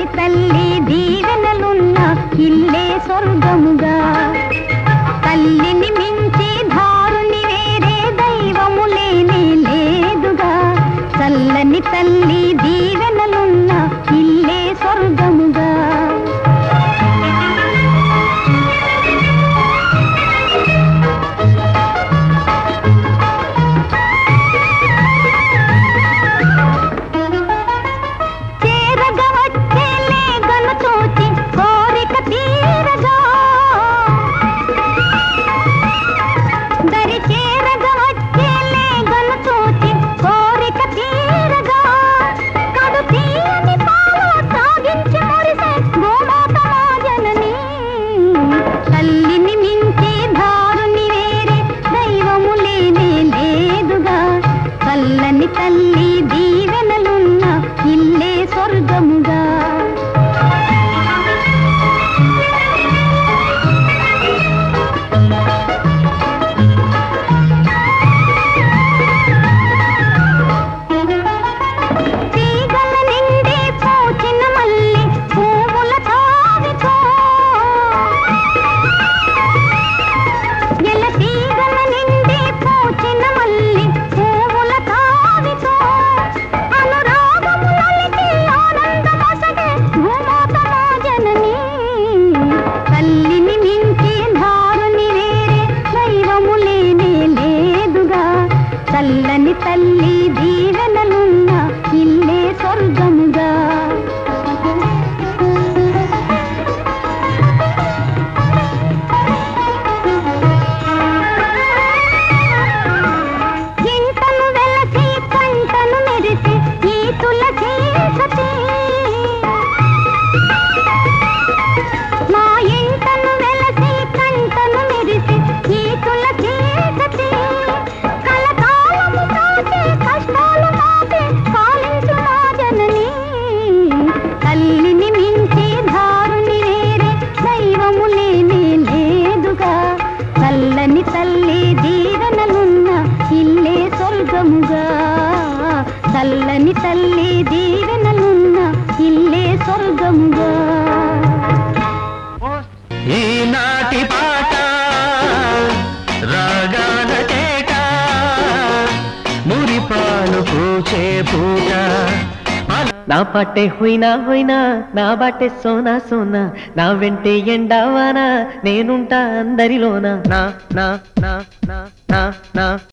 చల్లని తల్లి దీవెనలున్న ఇల్లే స్వర్గముగా తల్లిని మించి ధారుని వేరే దైవము లేనే లేదుగా చల్లని తల్లి దీవెనలున్న ఇల్లే స్వర్గముగా చేరగా వచ్చే లేగను చూచి కోరిక తీరగా దరి చేరగా వచ్చే లేగను చూచి కోరిక తీరగా కడు తీయని పాలు తాగించి మురిసే గోమాత మా జనని తల్లిని మించి ధారుని వేరే దైవము లేనే లేదుగా చల్లని తల్లి దీవెనలున్న ఇల్లే స్వర్గముగా తీగల నిండి పూచిన మల్లి పువ్వుల తావితో ఎల తీగల నిండి పూచిన మల్లి పువ్వుల తావితో అనురాగములలికి ఆనందమొసగే భూమాత మా జనని తల్లిని మించి ధారుని వేరే దైవము లేనే లేదుగా చల్లని తల్లి దీవెనలున్న ఇల్లే స్వర్గముగా ఇంటను వెలసి కంటను మెరిసి ఈ తులసి సతి మా ఇంటను వెలసి కంటను మెరిసి ఈ తులసి సతి కలకాలము కాచే కష్టాలు మాపే పాలించు మా జనని తల్లిని మించి ధారుని వేరే దైవము లేనే లేదుగా చల్లని తల్లి దీవెనలున్న ఇల్లే స్వర్గముగా చల్లని తల్లి దీవెనలున్న ఇల్లే స్వర్గముగా ఈనాటి పాట రాగాల తేట మురిపాలు పూచే పూట నా పాటే హోయినా హోయినా నా బాటే సోనా సోనా నా వెంటే ఎండావానా నేనుంటా అందరిలోనా నా నా నా నా నా నా